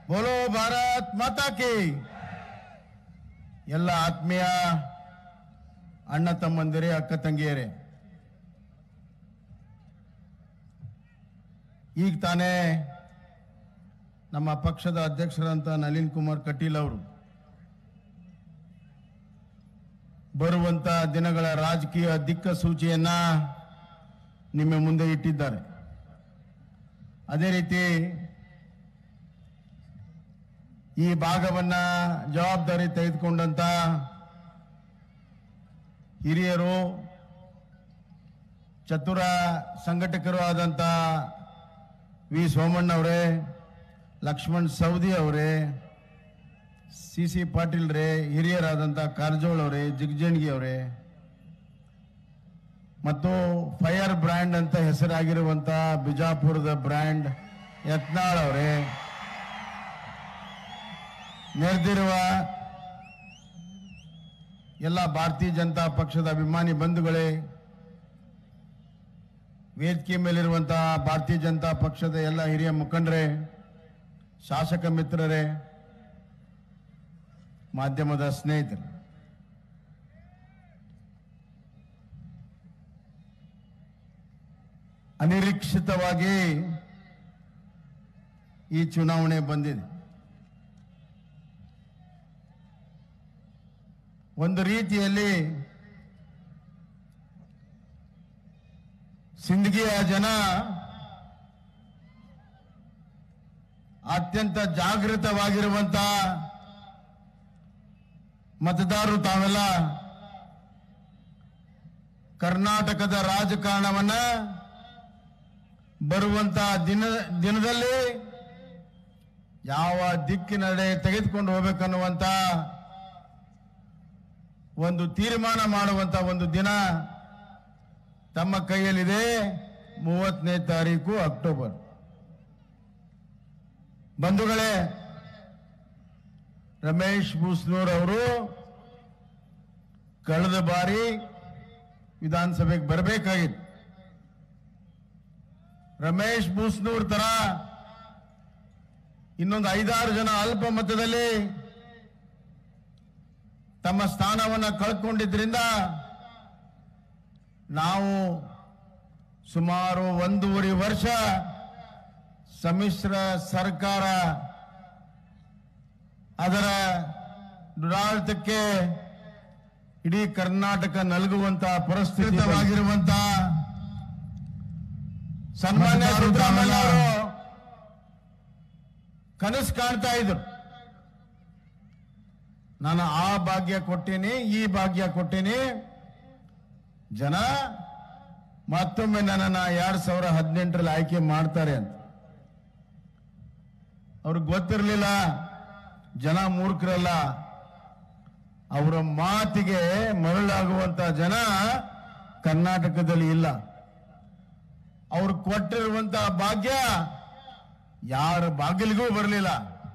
ಬೋಲೋ ಭಾರತ್ ಮಾತಾ ಕಿ ಎಲ್ಲ ಆತ್ಮೀಯ ಅಣ್ಣ ತಮ್ಮಂದಿರೇ ಅಕ್ಕ ತಂಗಿಯರೇ ಈಗ ತಾನೇ ನಮ್ಮ ಪಕ್ಷದ ಅಧ್ಯಕ್ಷರಂತ ನಳಿನ್ ಕುಮಾರ್ ಕಟೀಲ್ ಅವರು ಬರುವಂತ ದಿನಗಳ ರಾಜಕೀಯ ದಿಕ್ಕ ಸೂಚಿಯನ್ನ ನಿಮ್ಮ ಮುಂದೆ ಇಟ್ಟಿದ್ದಾರೆ ಅದೇ ರೀತಿ ಈ ಭಾಗವನ್ನ ಜವಾಬ್ದಾರಿ ತೆಗೆದುಕೊಂಡಂತ ಹಿರಿಯರು ಚತುರ ಸಂಘಟಕರು ಆದಂತ ವಿ ಸೋಮಣ್ಣವರೇ ಲಕ್ಷ್ಮಣ್ ಸವದಿ ಅವರೇ ಸಿ ಸಿ ಪಾಟೀಲ್ ರೇ ಹಿರಿಯರಾದಂಥ ಕಾರಜೋಳ್ ಅವರೇ ಜಿಗ್ಜಣ್ಗಿ ಅವರೇ ಮತ್ತು ಫೈರ್ ಬ್ರ್ಯಾಂಡ್ ಅಂತ ಹೆಸರಾಗಿರುವಂತ ಬಿಜಾಪುರದ ಬ್ರ್ಯಾಂಡ್ ಯತ್ನಾಳ್ ಅವರೇ ನೆರೆದಿರುವ ಎಲ್ಲ ಭಾರತೀಯ ಜನತಾ ಪಕ್ಷದ ಅಭಿಮಾನಿ ಬಂಧುಗಳೇ ವೇದಿಕೆ ಮೇಲಿರುವಂತಹ ಭಾರತೀಯ ಜನತಾ ಪಕ್ಷದ ಎಲ್ಲ ಹಿರಿಯ ಮುಖಂಡರೇ ಶಾಸಕ ಮಿತ್ರರೇ ಮಾಧ್ಯಮದ ಸ್ನೇಹಿತರು ಅನಿರೀಕ್ಷಿತವಾಗಿ ಈ ಚುನಾವಣೆ ಬಂದಿದೆ ಒಂದು ರೀತಿಯಲ್ಲಿ ಸಿಂದಗಿಯ ಜನ ಅತ್ಯಂತ ಜಾಗೃತವಾಗಿರುವಂತ ಮತದಾರರು ತಾವೆಲ್ಲ ಕರ್ನಾಟಕದ ರಾಜಕಾರಣವನ್ನ ಬರುವಂತ ದಿನ ದಿನದಲ್ಲಿ ಯಾವ ದಿಕ್ಕಿನಡೆ ತೆಗೆದುಕೊಂಡು ಹೋಗ್ಬೇಕನ್ನುವಂತ ಒಂದು ತೀರ್ಮಾನ ಮಾಡುವಂತ ಒಂದು ದಿನ ತಮ್ಮ ಕೈಯಲ್ಲಿದೆ ಮೂವತ್ತನೇ ತಾರೀಕು ಅಕ್ಟೋಬರ್ ಬಂಧುಗಳೇ ರಮೇಶ್ ಬೂಸ್ನೂರ್ ಅವರು ಕಳೆದ ಬಾರಿ ವಿಧಾನಸಭೆಗೆ ಬರಬೇಕಾಗಿತ್ತು ರಮೇಶ್ ಬೂಸ್ನೂರ್ ತರ ಇನ್ನೊಂದು ಐದಾರು ಜನ ಅಲ್ಪ ಮತದಲ್ಲಿ ತಮ್ಮ ಸ್ಥಾನವನ್ನು ಕಳ್ಕೊಂಡಿದ್ರಿಂದ ನಾವು ಸುಮಾರು ಒಂದೂವರೆ ವರ್ಷ ಸಮ್ಮಿಶ್ರ ಸರ್ಕಾರ ಅದರ ದುರಾಡಳಿತಕ್ಕೆ ಇಡೀ ಕರ್ನಾಟಕ ನಲಗುವಂತ ಪರಿಸ್ಥಿತಿವಾಗಿರುವಂತ ಸನ್ಮಾನ್ಯ ಸಿದ್ದರಾಮಯ್ಯ ಅವರು ಕನಸು ಕಾಣ್ತಾ ಇದ್ರು ನಾನು ಆ ಭಾಗ್ಯ ಕೊಟ್ಟೇನಿ ಈ ಭಾಗ್ಯ ಕೊಟ್ಟೇನಿ ಜನ ಮತ್ತೊಮ್ಮೆ ನನ್ನನ್ನ ಎರಡ್ ಸಾವಿರ ಹದಿನೆಂಟರಲ್ಲಿ ಆಯ್ಕೆ ಮಾಡ್ತಾರೆ ಅಂತ ಅವ್ರಿಗೆ ಗೊತ್ತಿರಲಿಲ್ಲ ಜನ ಮೂರ್ಖರಲ್ಲ ಅವರ ಮಾತಿಗೆ ಮರಳಾಗುವಂತ ಜನ ಕರ್ನಾಟಕದಲ್ಲಿ ಇಲ್ಲ ಅವ್ರು ಕೊಟ್ಟಿರುವಂತ ಭಾಗ್ಯ ಯಾರ ಬಾಗಿಲಿಗೂ ಬರಲಿಲ್ಲ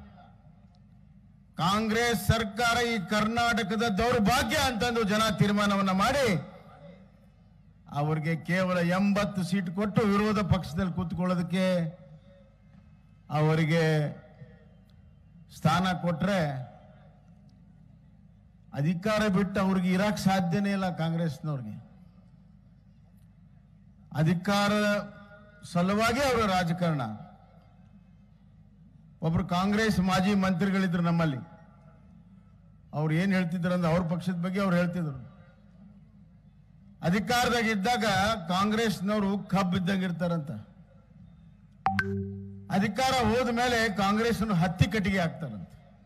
ಕಾಂಗ್ರೆಸ್ ಸರ್ಕಾರ ಈ ಕರ್ನಾಟಕದ ದೌರ್ಭಾಗ್ಯ ಅಂತಂದು ಜನ ತೀರ್ಮಾನವನ್ನ ಮಾಡಿ ಅವರಿಗೆ ಕೇವಲ ಎಂಬತ್ತು ಸೀಟ್ ಕೊಟ್ಟು ವಿರೋಧ ಪಕ್ಷದಲ್ಲಿ ಕೂತ್ಕೊಳ್ಳೋದಕ್ಕೆ ಅವರಿಗೆ ಸ್ಥಾನ ಕೊಟ್ರೆ ಅಧಿಕಾರ ಬಿಟ್ಟು ಅವ್ರಿಗೆ ಇರಕ್ ಸಾಧ್ಯನೇ ಇಲ್ಲ ಕಾಂಗ್ರೆಸ್ನವ್ರಿಗೆ ಅಧಿಕಾರ ಸಲುವಾಗಿ ಅವರ ರಾಜಕಾರಣ ಒಬ್ರು ಕಾಂಗ್ರೆಸ್ ಮಾಜಿ ಮಂತ್ರಿಗಳಿದ್ರು ನಮ್ಮಲ್ಲಿ ಅವ್ರು ಏನ್ ಹೇಳ್ತಿದ್ರು ಅಂದ್ರೆ ಅವ್ರ ಪಕ್ಷದ ಬಗ್ಗೆ ಅವ್ರು ಹೇಳ್ತಿದ್ರು ಅಧಿಕಾರದಾಗ ಇದ್ದಾಗ ಕಾಂಗ್ರೆಸ್ನವರು ಕಬ್ಬು ಇದ್ದಂಗೆ ಇರ್ತಾರಂತ ಅಧಿಕಾರ ಹೋದ ಮೇಲೆ ಕಾಂಗ್ರೆಸ್ ಹತ್ತಿ ಕಟ್ಟಿಗೆ ಹಾಕ್ತಾರಂತ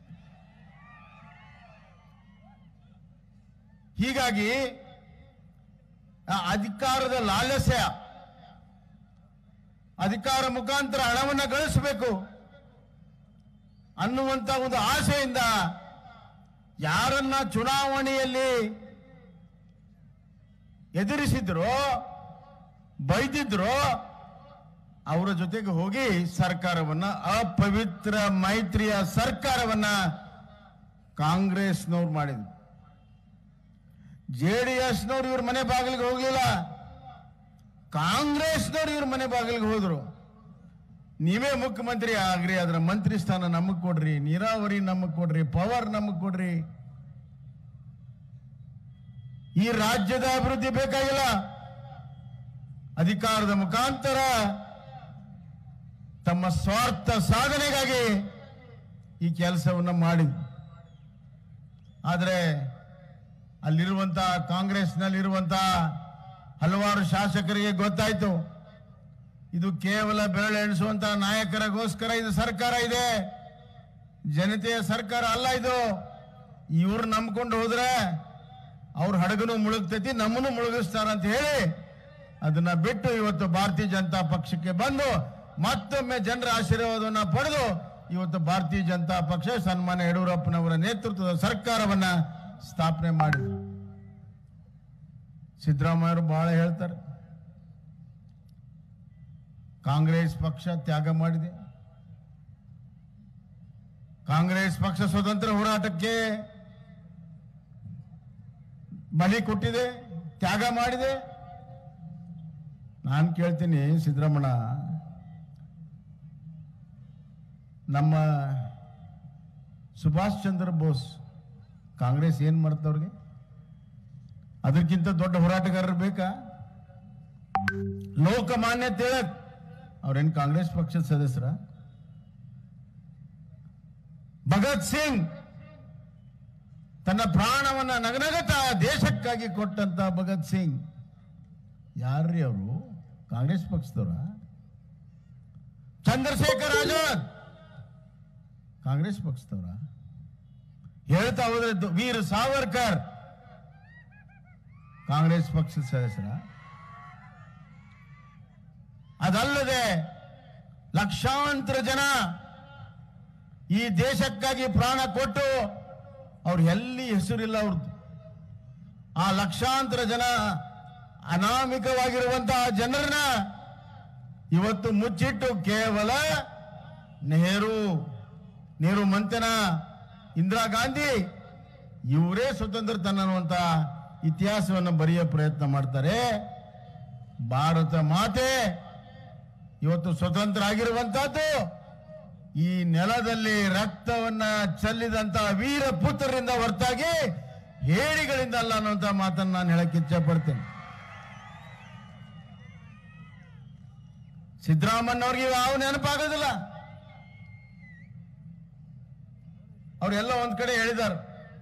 ಹೀಗಾಗಿ ಆ ಅಧಿಕಾರದ ಲಾಲಸ್ಯ ಅಧಿಕಾರ ಮುಖಾಂತರ ಹಣವನ್ನ ಗಳಿಸಬೇಕು ಅನ್ನುವಂತ ಒಂದು ಆಸೆಯಿಂದ ಯಾರನ್ನ ಚುನಾವಣೆಯಲ್ಲಿ ಎದುರಿಸಿದ್ರೋ ಬೈದಿದ್ರೋ ಅವರ ಜೊತೆಗೆ ಹೋಗಿ ಸರ್ಕಾರವನ್ನ ಅಪವಿತ್ರ ಮೈತ್ರಿಯ ಸರ್ಕಾರವನ್ನ ಕಾಂಗ್ರೆಸ್ನವ್ರು ಮಾಡಿದ್ರು ಜೆ ಡಿ ಎಸ್ನವ್ರು ಇವ್ರ ಮನೆ ಬಾಗಿಲಿಗೆ ಹೋಗ್ಲಿಲ್ಲ ಕಾಂಗ್ರೆಸ್ನವ್ರು ಇವ್ರ ಮನೆ ಬಾಗಿಲಿಗೆ ಹೋದ್ರು ನೀವೇ ಮುಖ್ಯಮಂತ್ರಿ ಆಗ್ರಿ ಅದ್ರ ಮಂತ್ರಿ ಸ್ಥಾನ ನಮಗ್ ಕೊಡ್ರಿ ನೀರಾವರಿ ನಮಗ್ ಕೊಡ್ರಿ ಪವರ್ ನಮಗ್ ಕೊಡ್ರಿ ಈ ರಾಜ್ಯದ ಅಭಿವೃದ್ಧಿ ಬೇಕಾಗಿಲ್ಲ ಅಧಿಕಾರದ ಮುಖಾಂತರ ತಮ್ಮ ಸ್ವಾರ್ಥ ಸಾಧನೆಗಾಗಿ ಈ ಕೆಲಸವನ್ನ ಮಾಡಿ ಆದರೆ ಅಲ್ಲಿರುವಂತ ಕಾಂಗ್ರೆಸ್ನಲ್ಲಿರುವಂತ ಹಲವಾರು ಶಾಸಕರಿಗೆ ಗೊತ್ತಾಯ್ತು ಇದು ಕೇವಲ ಬೆರಳು ಎಣಿಸುವಂತ ನಾಯಕರಿಗೋಸ್ಕರ ಇದು ಸರ್ಕಾರ ಇದೆ ಜನತೆಯ ಸರ್ಕಾರ ಅಲ್ಲ ಇದು ಇವ್ರು ನಂಬ್ಕೊಂಡು ಹೋದ್ರೆ ಅವ್ರ ಹಡಗನು ಮುಳುಗ್ತೈತಿ ನಮ್ಮನ್ನು ಮುಳುಗಿಸ್ತಾರ ಅಂತ ಹೇಳಿ ಅದನ್ನ ಬಿಟ್ಟು ಇವತ್ತು ಭಾರತೀಯ ಜನತಾ ಪಕ್ಷಕ್ಕೆ ಬಂದು ಮತ್ತೊಮ್ಮೆ ಜನರ ಆಶೀರ್ವಾದವನ್ನ ಪಡೆದು ಇವತ್ತು ಭಾರತೀಯ ಜನತಾ ಪಕ್ಷ ಸನ್ಮಾನ್ಯ ಯಡಿಯೂರಪ್ಪನವರ ನೇತೃತ್ವದ ಸರ್ಕಾರವನ್ನ ಸ್ಥಾಪನೆ ಮಾಡಿದ್ರು ಸಿದ್ದರಾಮಯ್ಯರು ಬಹಳ ಹೇಳ್ತಾರೆ ಕಾಂಗ್ರೆಸ್ ಪಕ್ಷ ತ್ಯಾಗ ಮಾಡಿದೆ ಕಾಂಗ್ರೆಸ್ ಪಕ್ಷ ಸ್ವತಂತ್ರ ಹೋರಾಟಕ್ಕೆ ಬಲಿ ಕೊಟ್ಟಿದೆ ತ್ಯಾಗ ಮಾಡಿದೆ ನಾನು ಕೇಳ್ತೀನಿ ಸಿದ್ದರಾಮಣ್ಣ ನಮ್ಮ ಸುಭಾಷ್ ಚಂದ್ರ ಬೋಸ್ ಕಾಂಗ್ರೆಸ್ ಏನ್ ಮಾಡ್ತವ್ರಿಗೆ ಅದಕ್ಕಿಂತ ದೊಡ್ಡ ಹೋರಾಟಗಾರರು ಬೇಕಾ ಲೋಕಮಾನ್ಯ ತಿಳಕ್ ಅವ್ರೇನ್ ಕಾಂಗ್ರೆಸ್ ಪಕ್ಷದ ಸದಸ್ಯರ ಭಗತ್ ಸಿಂಗ್ ತನ್ನ ಪ್ರಾಣವನ್ನ ನಗನಗತ ದೇಶಕ್ಕಾಗಿ ಕೊಟ್ಟಂತ ಭಗತ್ ಸಿಂಗ್ ಯಾರ್ರಿ ಅವರು ಕಾಂಗ್ರೆಸ್ ಪಕ್ಷದವರ ಚಂದ್ರಶೇಖರ್ ಆಜಾದ್ ಕಾಂಗ್ರೆಸ್ ಪಕ್ಷದವರ ಹೇಳ್ತಾ ಹೋದ್ರೆ ದು- ವೀರ್ ಸಾವರ್ಕರ್ ಕಾಂಗ್ರೆಸ್ ಪಕ್ಷದ ಸದಸ್ಯರ ಅದಲ್ಲದೆ ಲಕ್ಷಾಂತರ ಜನ ಈ ದೇಶಕ್ಕಾಗಿ ಪ್ರಾಣ ಕೊಟ್ಟು ಅವ್ರು ಎಲ್ಲಿ ಹೆಸರಿಲ್ಲ ಅವ್ರದ್ದು ಆ ಲಕ್ಷಾಂತರ ಜನ ಅನಾಮಿಕವಾಗಿರುವಂತಹ ಜನರನ್ನ ಇವತ್ತು ಮುಚ್ಚಿಟ್ಟು ಕೇವಲ ನೆಹರು ನೆಹರು ಮಂತನ ಇಂದಿರಾ ಗಾಂಧಿ ಇವರೇ ಸ್ವತಂತ್ರ ತನ್ನನ್ನುವಂತ ಇತಿಹಾಸವನ್ನು ಬರೆಯೋ ಪ್ರಯತ್ನ ಮಾಡ್ತಾರೆ ಭಾರತ ಮಾತೆ ಇವತ್ತು ಸ್ವತಂತ್ರ ಆಗಿರುವಂತಹದ್ದು ಈ ನೆಲದಲ್ಲಿ ರಕ್ತವನ್ನ ಚೆಲ್ಲಿದಂತ ವೀರ ಪುತ್ರರಿಂದ ಹೊರತಾಗಿ ಹೇಳಿಗಳಿಂದ ಅಲ್ಲ ಅನ್ನುವಂತ ಮಾತನ್ನ ನಾನು ಹೇಳಕ್ ಇಚ್ಛೆ ಪಡ್ತೇನೆ ಸಿದ್ದರಾಮಣ್ಣವ್ರಿಗೆ ಯಾವ ನೆನಪಾಗೋದಿಲ್ಲ ಅವರೆಲ್ಲ ಒಂದ್ ಕಡೆ ಹೇಳಿದ್ದಾರೆ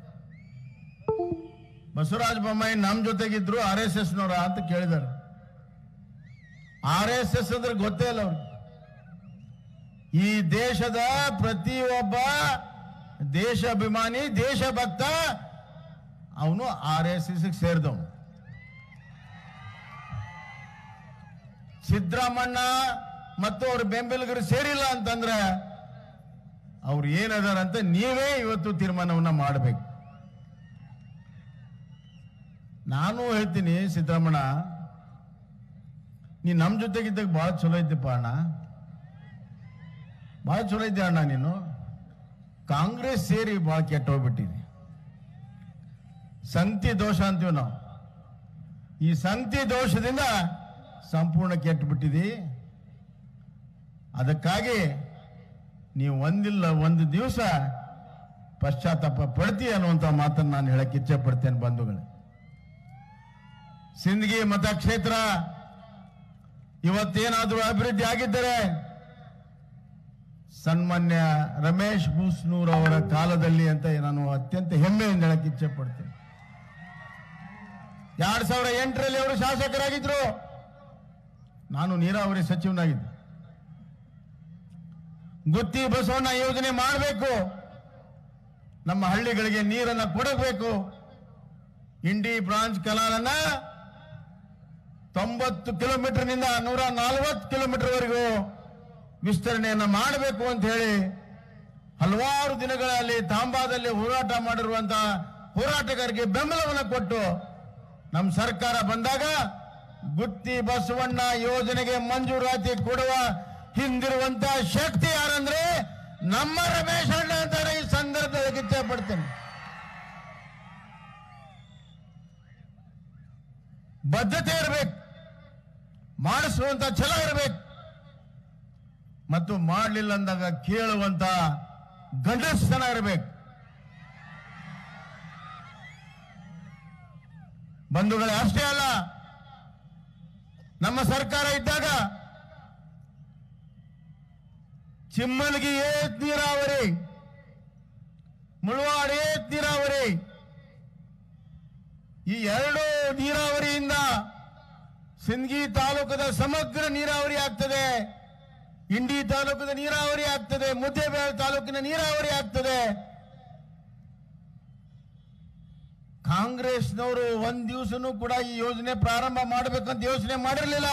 ಬಸವರಾಜ ಬೊಮ್ಮಾಯಿ ನಮ್ ಜೊತೆಗಿದ್ರು ಆರ್ ಎಸ್ ಎಸ್ ನವರ ಅಂತ ಕೇಳಿದ್ದಾರೆ ಆರ್ ಎಸ್ ಎಸ್ ಅಂದ್ರೆ ಗೊತ್ತೇ ಇಲ್ಲ ಅವ್ರಿಗೆ ಈ ದೇಶದ ಪ್ರತಿಯೊಬ್ಬ ದೇಶಾಭಿಮಾನಿ ದೇಶಭಕ್ತ ಅವನು ಆರ್ ಎಸ್ ಎಸ್ ಸೇರಿದವನು ಸಿದ್ದರಾಮಣ್ಣ ಮತ್ತು ಅವ್ರ ಬೆಂಬಲಿಗರು ಸೇರಿಲ್ಲ ಅಂತಂದ್ರೆ ಅವ್ರು ಏನದಾರ ಅಂತ ನೀವೇ ಇವತ್ತು ತೀರ್ಮಾನವನ್ನ ಮಾಡಬೇಕು ನಾನು ಹೇಳ್ತೀನಿ ಸಿದ್ದರಾಮಣ್ಣ ನೀ ನಮ್ಮ ಜೊತೆಗಿದ್ದಾಗ ಬಹಳ ಚಲೋ ಇದ್ದಪ್ಪ ಅಣ್ಣ ಬಹಳ ಚಲೋ ಇದ್ದೆ ಅಣ್ಣ ನೀನು ಕಾಂಗ್ರೆಸ್ ಸೇರಿ ಬಹಳ ಕೆಟ್ಟ ಹೋಗ್ಬಿಟ್ಟಿದೆ ಸಂತಿ ದೋಷ ಅಂತೀವಿ ನಾವು ಈ ಸಂತಿ ದೋಷದಿಂದ ಸಂಪೂರ್ಣ ಕೆಟ್ಟು ಬಿಟ್ಟಿದೆ ಅದಕ್ಕಾಗಿ ನೀವು ಒಂದಿಲ್ಲ ಒಂದು ದಿವಸ ಪಶ್ಚಾತ್ತಾಪ ಪಡ್ತಿ ಅನ್ನುವಂಥ ಮಾತನ್ನು ನಾನು ಹೇಳಕ್ಕೆ ಇಚ್ಛೆ ಪಡ್ತೇನೆ ಬಂಧುಗಳೇ ಸಿಂದಗಿ ಮತಕ್ಷೇತ್ರ ಇವತ್ತೇನಾದರೂ ಅಭಿವೃದ್ಧಿ ಆಗಿದ್ದರೆ ಸನ್ಮಾನ್ಯ ರಮೇಶ್ ಬೂಸ್ನೂರ್ ಅವರ ಕಾಲದಲ್ಲಿ ಅಂತ ನಾನು ಅತ್ಯಂತ ಹೆಮ್ಮೆಯಿಂದ ಹೇಳಕ್ಕೆ ಇಚ್ಛೆ ಪಡ್ತೇನೆ ಎರಡ್ ಸಾವಿರ ಎಂಟರಲ್ಲಿ ಅವರು ಶಾಸಕರಾಗಿದ್ರು ನಾನು ನೀರಾವರಿ ಸಚಿವನಾಗಿದ್ದೆ ಗುತ್ತಿ ಬಸವಣ್ಣ ಯೋಜನೆ ಮಾಡಬೇಕು ನಮ್ಮ ಹಳ್ಳಿಗಳಿಗೆ ನೀರನ್ನ ಕೊಡಬೇಕು ಇಂಡಿ ಬ್ರಾಂಚ್ ಕಲಾಲನ್ನ ತೊಂಬತ್ತು ಕಿಲೋಮೀಟರ್ನಿಂದ ನೂರ ನಲವತ್ತು ಕಿಲೋಮೀಟರ್ ವರೆಗೂ ವಿಸ್ತರಣೆಯನ್ನ ಮಾಡಬೇಕು ಅಂತ ಹೇಳಿ ಹಲವಾರು ದಿನಗಳಲ್ಲಿ ತಾಂಬಾದಲ್ಲಿ ಹೋರಾಟ ಮಾಡಿರುವಂತಹ ಹೋರಾಟಗಾರರಿಗೆ ಬೆಂಬಲವನ್ನು ಕೊಟ್ಟು ನಮ್ಮ ಸರ್ಕಾರ ಬಂದಾಗ ಗುತ್ತಿ ಬಸವಣ್ಣ ಯೋಜನೆಗೆ ಮಂಜೂರಾತಿ ಕೊಡುವ ಹಿಂದಿರುವಂತ ಶಕ್ತಿ ಯಾರಂದ್ರೆ ನಮ್ಮ ರಮೇಶ್ ಅಣ್ಣ ಅಂತಾರೆ ಈ ಸಂದರ್ಭದಲ್ಲಿ ಇಚ್ಛೆ ಪಡ್ತೇನೆ ಬದ್ಧತೆ ಇರಬೇಕು ಮಾಡಿಸುವಂತ ಛಲ ಇರಬೇಕು ಮತ್ತು ಮಾಡಲಿಲ್ಲ ಅಂದಾಗ ಕೇಳುವಂತ ಗಂಡಸ್ತನ ಇರಬೇಕು ಬಂಧುಗಳೇ ಅಷ್ಟೇ ಅಲ್ಲ ನಮ್ಮ ಸರ್ಕಾರ ಇದ್ದಾಗ ಚಿಮ್ಮಲ್ಗಿ ಏತ್ ನೀರಾವರಿ ಮುಳವಾಡ ಏತ್ ನೀರಾವರಿ ಈ ಎರಡು ನೀರಾವರಿಯಿಂದ ಸಿಂದಗಿ ತಾಲೂಕದ ಸಮಗ್ರ ನೀರಾವರಿ ಆಗ್ತದೆ ಇಂಡಿ ತಾಲೂಕದ ನೀರಾವರಿ ಆಗ್ತದೆ ಮುದ್ದೇಬೇಳೆ ತಾಲೂಕಿನ ನೀರಾವರಿ ಆಗ್ತದೆ ಕಾಂಗ್ರೆಸ್ನವರು ಒಂದ್ ದಿವಸನೂ ಕೂಡ ಈ ಯೋಜನೆ ಪ್ರಾರಂಭ ಮಾಡಬೇಕಂತ ಯೋಚನೆ ಮಾಡಿರಲಿಲ್ಲ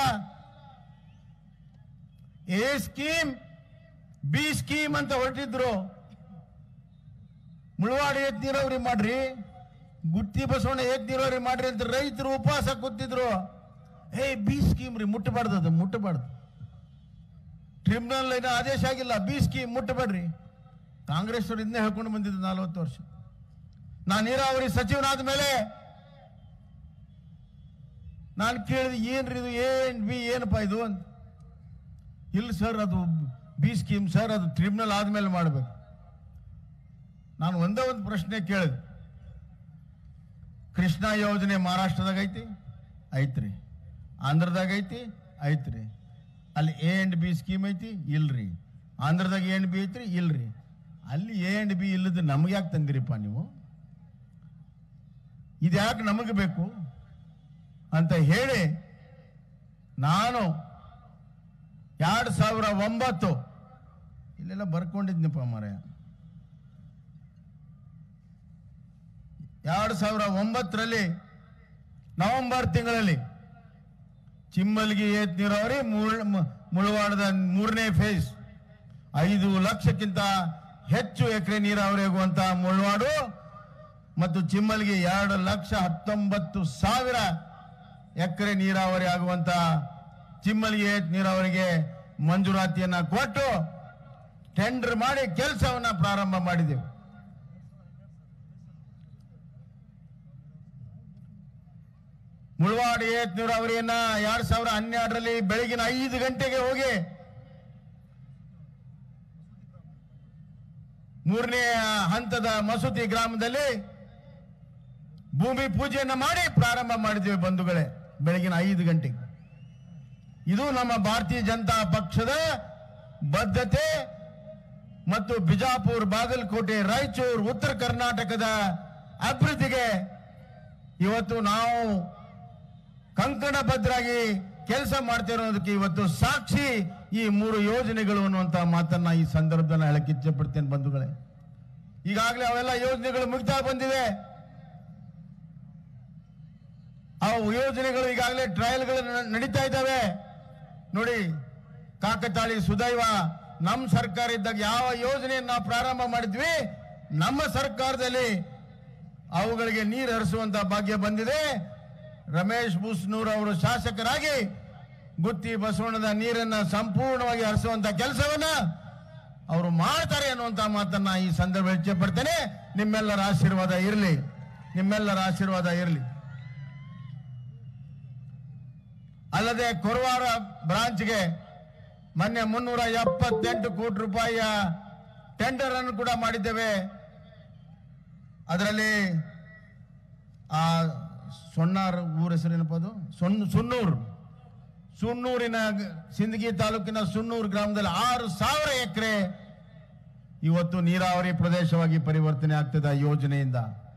ಎ ಸ್ಕೀಮ್ ಬಿ ಸ್ಕೀಮ್ ಅಂತ ಹೊರಟಿದ್ರು ಮುಳವಾಡಿ ಏತ್ ನೀರಾವರಿ ಮಾಡ್ರಿ ಗುತ್ತಿ ಬಸವಣ್ಣ ಏತ್ ನೀರಾವರಿ ಮಾಡ್ರಿ ಅಂತ ರೈತರು ಉಪವಾಸ ಕೂತಿದ್ರು ಏ ಬಿ ಸ್ಕೀಮ್ ರೀ ಮುಟ್ಟಬಾರ್ದು ಅದು ಮುಟ್ಟಬಾರ್ದು ಟ್ರಿಬ್ಯುನಲ್ ಏನೋ ಆದೇಶ ಆಗಿಲ್ಲ ಬಿ ಸ್ಕೀಮ್ ಮುಟ್ಟಬೇಡ್ರಿ ಕಾಂಗ್ರೆಸ್ ಅವರು ಇದನ್ನೇ ಹೇಳ್ಕೊಂಡು ಬಂದಿದ್ದು ನಲವತ್ತು ವರ್ಷ ನಾನು ನೀರಾವರಿ ಸಚಿವನಾದ ಮೇಲೆ ನಾನು ಕೇಳಿದೆ ಏನ್ರಿ ಇದು ಏನ್ ಬಿ ಏನಪ್ಪ ಇದು ಅಂತ ಇಲ್ಲ ಸರ್ ಅದು ಬಿ ಸ್ಕೀಮ್ ಸರ್ ಅದು ಟ್ರಿಬ್ಯುನಲ್ ಆದ್ಮೇಲೆ ಮಾಡಬೇಕು ನಾನು ಒಂದೇ ಒಂದು ಪ್ರಶ್ನೆ ಕೇಳಿದೆ ಕೃಷ್ಣ ಯೋಜನೆ ಮಹಾರಾಷ್ಟ್ರದಾಗ ಐತಿ ಐತ್ರಿ ಆಂಧ್ರದಾಗ ಐತಿ ಐತ್ರಿ ಅಲ್ಲಿ ಎ ಅಂಡ್ ಬಿ ಸ್ಕೀಮ್ ಐತಿ ಇಲ್ರಿ ಆಂಧ್ರದಾಗ ಎ ಅಂಡ್ ಬಿ ಐತ್ರಿ ಇಲ್ರಿ ಅಲ್ಲಿ ಎ ಅಂಡ್ ಬಿ ಇಲ್ಲದ ನಮ್ಗೆ ಯಾಕೆ ತಂದಿರಿಪ್ಪ ನೀವು ಇದು ಯಾಕೆ ನಮಗೆ ಬೇಕು ಅಂತ ಹೇಳಿ ನಾನು ಎರಡು ಸಾವಿರ ಒಂಬತ್ತು ಇಲ್ಲೆಲ್ಲ ಬರ್ಕೊಂಡಿದ್ನಪ್ಪ ಮಾರಾಯ ಎರಡು ಸಾವಿರ ಒಂಬತ್ತರಲ್ಲಿ ನವೆಂಬರ್ ತಿಂಗಳಲ್ಲಿ ಚಿಮ್ಮಲ್ಗಿ ಏತ್ ನೀರಾವರಿ ಮುಳ್- ಮು- ಮುಳವಾಡದ ಮೂರನೇ ಫೇಸ್ ಐದು ಲಕ್ಷಕ್ಕಿಂತ ಹೆಚ್ಚು ಎಕರೆ ನೀರಾವರಿ ಆಗುವಂತ ಮುಳವಾಡು ಮತ್ತು ಚಿಮ್ಮಲ್ಗಿ ಎರಡು ಲಕ್ಷ ಹತ್ತೊಂಬತ್ತು ಸಾವಿರ ಎಕರೆ ನೀರಾವರಿ ಆಗುವಂತ ಚಿಮ್ಮಲ್ಗಿ ಏತ್ ನೀರಾವರಿಗೆ ಮಂಜೂರಾತಿಯನ್ನ ಕೊಟ್ಟು ಟೆಂಡರ್ ಮಾಡಿ ಕೆಲಸವನ್ನ ಪ್ರಾರಂಭ ಮಾಡಿದೆವು ಮುಳವಾಡ ಏತ್ ನೀರಾವರಿಯನ್ನ ಎರಡ್ ಸಾವಿರ ಹನ್ನೆರಡರಲ್ಲಿ ಬೆಳಗಿನ ಐದು ಗಂಟೆಗೆ ಹೋಗಿ ಮೂರನೇ ಹಂತದ ಮಸೂತಿ ಗ್ರಾಮದಲ್ಲಿ ಭೂಮಿ ಪೂಜೆಯನ್ನ ಮಾಡಿ ಪ್ರಾರಂಭ ಮಾಡಿದ್ದೇವೆ ಬಂಧುಗಳೇ ಬೆಳಗಿನ ಐದು ಗಂಟೆಗೆ ಇದು ನಮ್ಮ ಭಾರತೀಯ ಜನತಾ ಪಕ್ಷದ ಬದ್ಧತೆ ಮತ್ತು ಬಿಜಾಪುರ ಬಾಗಲಕೋಟೆ ರಾಯಚೂರು ಉತ್ತರ ಕರ್ನಾಟಕದ ಅಭಿವೃದ್ಧಿಗೆ ಇವತ್ತು ನಾವು ಕಂಕಣಬದ್ಧರಾಗಿ ಕೆಲಸ ಮಾಡ್ತಿರೋದಕ್ಕೆ ಇವತ್ತು ಸಾಕ್ಷಿ ಈ ಮೂರು ಯೋಜನೆಗಳು ಅನ್ನುವಂತ ಮಾತನ್ನ ಈ ಸಂದರ್ಭದಲ್ಲಿ ಹೇಳಕ್ಕೆ ಇಚ್ಛೆಪಡ್ತೇನೆ ಬಂಧುಗಳೇ ಈಗಾಗಲೇ ಅವೆಲ್ಲ ಯೋಜನೆಗಳು ಮುಗಿತಾ ಬಂದಿವೆ ಆ ಯೋಜನೆಗಳು ಈಗಾಗಲೇ ಟ್ರಯಲ್ಗಳು ನ- ನಡೀತಾ ಇದ್ದಾವೆ ನೋಡಿ ಕಾಕತಾಳಿ ಸುದೈವ ನಮ್ಮ ಸರ್ಕಾರ ಇದ್ದಾಗ ಯಾವ ಯೋಜನೆಯನ್ನು ನಾವು ಪ್ರಾರಂಭ ಮಾಡಿದ್ವಿ ನಮ್ಮ ಸರ್ಕಾರದಲ್ಲಿ ಅವುಗಳಿಗೆ ನೀರು ಹರಿಸುವಂತ ಭಾಗ್ಯ ಬಂದಿದೆ ರಮೇಶ್ ಬುಸ್ನೂರ್ ಅವರು ಶಾಸಕರಾಗಿ ಗುತ್ತಿ ಬಸವಣ್ಣದ ನೀರನ್ನ ಸಂಪೂರ್ಣವಾಗಿ ಹರಿಸುವಂತ ಕೆಲಸವನ್ನ ಅವರು ಮಾಡ್ತಾರೆ ಅನ್ನುವಂತ ಮಾತನ್ನ ಈ ಸಂದರ್ಭ ಹೆಚ್ಚೆ ಪಡ್ತೇನೆ ನಿಮ್ಮೆಲ್ಲರ ಆಶೀರ್ವಾದ ಇರಲಿ ನಿಮ್ಮೆಲ್ಲರ ಆಶೀರ್ವಾದ ಇರಲಿ ಅಲ್ಲದೆ ಕೊರವಾರ ಬ್ರಾಂಚ್ಗೆ ಮೊನ್ನೆ ಮುನ್ನೂರ ಎಪ್ಪತ್ತೆಂಟು ಕೋಟಿ ರೂಪಾಯಿಯ ಟೆಂಡರ್ ಅನ್ನು ಕೂಡ ಮಾಡಿದ್ದೇವೆ ಅದರಲ್ಲಿ ಆ ಸೊನ್ನಾರ್ ಊರ ಹೆಸರೇನಪ್ಪ ಅದು ಸೊನ್ ಸುನ್ನೂರು ಸುನ್ನೂರಿನ ಗ- ಸಿಂದಗಿ ತಾಲೂಕಿನ ಸುನ್ನೂರು ಗ್ರಾಮದಲ್ಲಿ ಆರು ಸಾವಿರ ಎಕರೆ ಇವತ್ತು ನೀರಾವರಿ ಪ್ರದೇಶವಾಗಿ ಪರಿವರ್ತನೆ ಆಗ್ತದೆ ಆ ಯೋಜನೆಯಿಂದ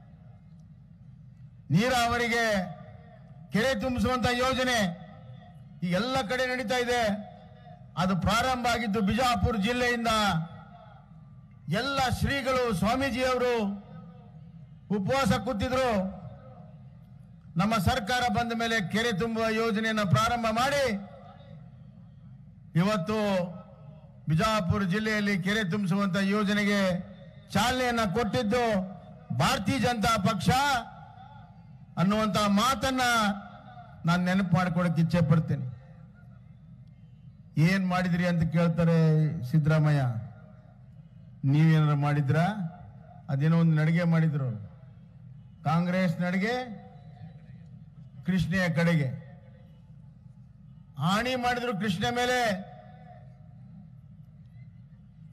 ನೀರಾವರಿಗೆ ಕೆರೆ ತುಂಬಿಸುವಂತ ಯೋಜನೆ ಈ ಎಲ್ಲ ಕಡೆ ನಡೀತಾ ಇದೆ ಅದು ಪ್ರಾರಂಭ ಆಗಿದ್ದು ಬಿಜಾಪುರ ಜಿಲ್ಲೆಯಿಂದ ಎಲ್ಲ ಶ್ರೀಗಳು ಸ್ವಾಮೀಜಿಯವರು ಉಪವಾಸ ಕೂತಿದ್ರು ನಮ್ಮ ಸರ್ಕಾರ ಬಂದ ಮೇಲೆ ಕೆರೆ ತುಂಬುವ ಯೋಜನೆಯನ್ನು ಪ್ರಾರಂಭ ಮಾಡಿ ಇವತ್ತು ಬಿಜಾಪುರ ಜಿಲ್ಲೆಯಲ್ಲಿ ಕೆರೆ ತುಂಬಿಸುವಂತ ಯೋಜನೆಗೆ ಚಾಲನೆಯನ್ನ ಕೊಟ್ಟಿದ್ದು ಭಾರತೀಯ ಜನತಾ ಪಕ್ಷ ಅನ್ನುವಂತ ಮಾತನ್ನ ನಾನು ನೆನಪು ಮಾಡ್ಕೊಳಕ್ಕೆ ಇಚ್ಛೆ ಪಡ್ತೇನೆ ಏನ್ ಮಾಡಿದ್ರಿ ಅಂತ ಕೇಳ್ತಾರೆ ಸಿದ್ದರಾಮಯ್ಯ ನೀವೇನಾರು ಮಾಡಿದ್ರ ಅದೇನೋ ಒಂದು ನಡಿಗೆ ಮಾಡಿದ್ರು ಅವ್ರು. ಕಾಂಗ್ರೆಸ್ ನಡಿಗೆ ಕೃಷ್ಣೆಯ ಕಡೆಗೆ ಹಾನಿ ಮಾಡಿದ್ರು ಕೃಷ್ಣ ಮೇಲೆ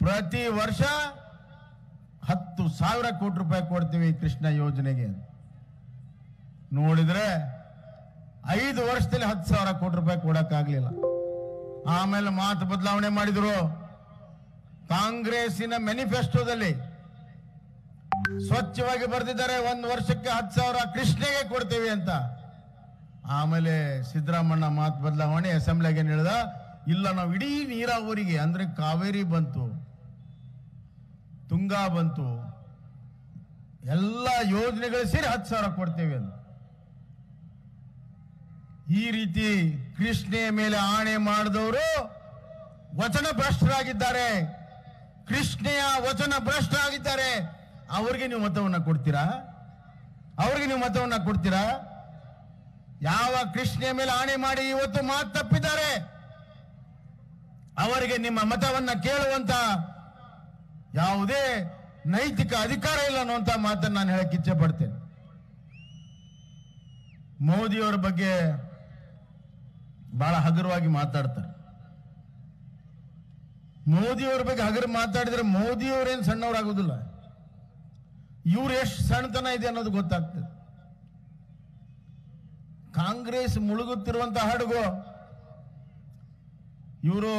ಪ್ರತಿ ವರ್ಷ ಹತ್ತು ಸಾವಿರ ಕೋಟಿ ರೂಪಾಯಿ ಕೊಡ್ತೀವಿ ಕೃಷ್ಣ ಯೋಜನೆಗೆ ನೋಡಿದ್ರೆ ಐದು ವರ್ಷದಲ್ಲಿ ಹತ್ತು ಸಾವಿರ ಕೋಟಿ ರೂಪಾಯಿ ಕೊಡಕ್ಕಾಗ್ಲಿಲ್ಲ ಆಮೇಲೆ ಮಾತು ಬದಲಾವಣೆ ಮಾಡಿದ್ರು ಕಾಂಗ್ರೆಸ್ಸಿನ ಮ್ಯಾನಿಫೆಸ್ಟೋದಲ್ಲಿ ಸ್ವಚ್ಛವಾಗಿ ಬರೆದಿದ್ದಾರೆ ಒಂದು ವರ್ಷಕ್ಕೆ ಹತ್ತು ಸಾವಿರ ಕೃಷ್ಣೆಗೆ ಕೊಡ್ತೀವಿ ಅಂತ ಆಮೇಲೆ ಸಿದ್ದರಾಮಣ್ಣ ಮಾತು ಬದಲಾವಣೆ ಅಸೆಂಬ್ಲಿಗೆ ಹೇಳಿದ ಇಲ್ಲ ನಾವು ಇಡೀ ನೀರಾವರಿಗೆ ಅಂದ್ರೆ ಕಾವೇರಿ ಬಂತು ತುಂಗಾ ಬಂತು ಎಲ್ಲ ಯೋಜನೆಗಳು ಸೇರಿ ಹತ್ತು ಸಾವಿರ ಕೊಡ್ತೇವೆ ಅಂತ ಈ ರೀತಿ ಕೃಷ್ಣೆಯ ಮೇಲೆ ಆಣೆ ಮಾಡಿದವರು ವಚನ ಭ್ರಷ್ಟರಾಗಿದ್ದಾರೆ ಕೃಷ್ಣೆಯ ವಚನ ಭ್ರಷ್ಟರಾಗಿದ್ದಾರೆ ಅವರಿಗೆ ನೀವು ಮತವನ್ನ ಕೊಡ್ತೀರಾ ಅವ್ರಿಗೆ ನೀವು ಮತವನ್ನ ಕೊಡ್ತೀರಾ ಯಾವ ಕೃಷ್ಣೆಯ ಮೇಲೆ ಆಣೆ ಮಾಡಿ ಇವತ್ತು ಮಾತು ತಪ್ಪಿದ್ದಾರೆ ಅವರಿಗೆ ನಿಮ್ಮ ಮತವನ್ನ ಕೇಳುವಂತ ಯಾವುದೇ ನೈತಿಕ ಅಧಿಕಾರ ಇಲ್ಲ ಅನ್ನುವಂತ ಮಾತನ್ನು ನಾನು ಹೇಳಕ್ ಇಚ್ಛೆ ಪಡ್ತೇನೆ ಮೋದಿಯವರ ಬಗ್ಗೆ ಬಹಳ ಹಗುರವಾಗಿ ಮಾತಾಡ್ತಾರೆ ಮೋದಿಯವರ ಬಗ್ಗೆ ಹಗರು ಮಾತಾಡಿದ್ರೆ ಮೋದಿಯವರೇನು ಸಣ್ಣವರಾಗುದಿಲ್ಲ ಇವ್ರು ಎಷ್ಟು ಸಣ್ಣತನ ಇದೆ ಅನ್ನೋದು ಗೊತ್ತಾಗ್ತದೆ ಕಾಂಗ್ರೆಸ್ ಮುಳುಗುತ್ತಿರುವಂತ ಹಡಗು ಇವರು